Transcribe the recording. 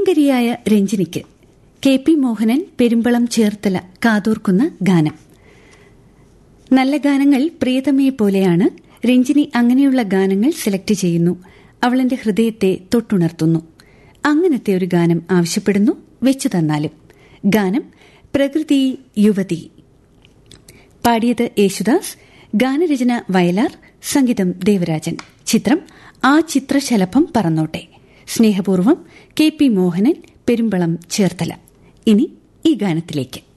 പ്രിയങ്കരിയായ രഞ്ജിനിക്ക് K P Mohanan Perumbalam Cherthala കാതോർക്കുന്ന ഗാനം നല്ല ഗാനങ്ങൾ പ്രിയതമയെ പോലെയാണ് രഞ്ജിനി അങ്ങനെയുള്ള ഗാനങ്ങൾ സെലക്ട് ചെയ്യുന്നു അവളെന്റെ ഹൃദയത്തെ തൊട്ടുണർത്തുന്നു അങ്ങനത്തെ ഒരു ഗാനം ആവശ്യപ്പെടുന്നു വെച്ചു തന്നാലും ഗാനം പ്രകൃതി യുവതി പാടിയത് യേശുദാസ് ഗാനരചന വയലാർ സംഗീതം ദേവരാജൻ ചിത്രം ആ ചിത്രശലഭം പറന്നോട്ടെ സ്നേഹപൂർവം കെ പി മോഹനൻ പെരുമ്പളം ചേർത്തല ഇനി ഈ ഗാനത്തിലേക്ക്